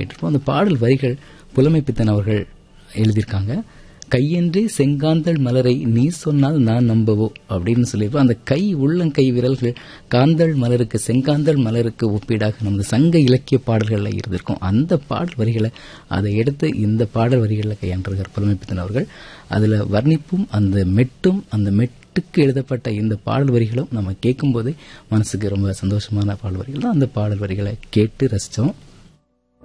கேட்டிருப்போம் அந்த பாடல் வரிகள் புலமை பித்தன் அவர்கள் எழுதியிருக்காங்க கையென்றே செங்காந்தள் மலரை நீ சொன்னால் நான் நம்பவோ அப்படின்னு சொல்லியிருப்போம் அந்த கை உள்ளங்கை விரல்கள் காந்தள் மலருக்கு செங்காந்தள் மலருக்கு ஒப்பீடாக நமது சங்க இலக்கிய பாடல்களில் இருந்திருக்கும் அந்த பாடல் வரிகளை அதை எடுத்து இந்த பாடல் வரிகளில் கையாண்டிருக்கார் புலமைப்பித்தன் அவர்கள் அதில் வர்ணிப்பும் அந்த மெட்டும் அந்த மெட்டுக்கு எழுதப்பட்ட இந்த பாடல் வரிகளும் நம்ம கேட்கும்போதே மனசுக்கு ரொம்ப சந்தோஷமான பாடல் வரிகள் தான் அந்த பாடல் வரிகளை கேட்டு ரசித்தோம்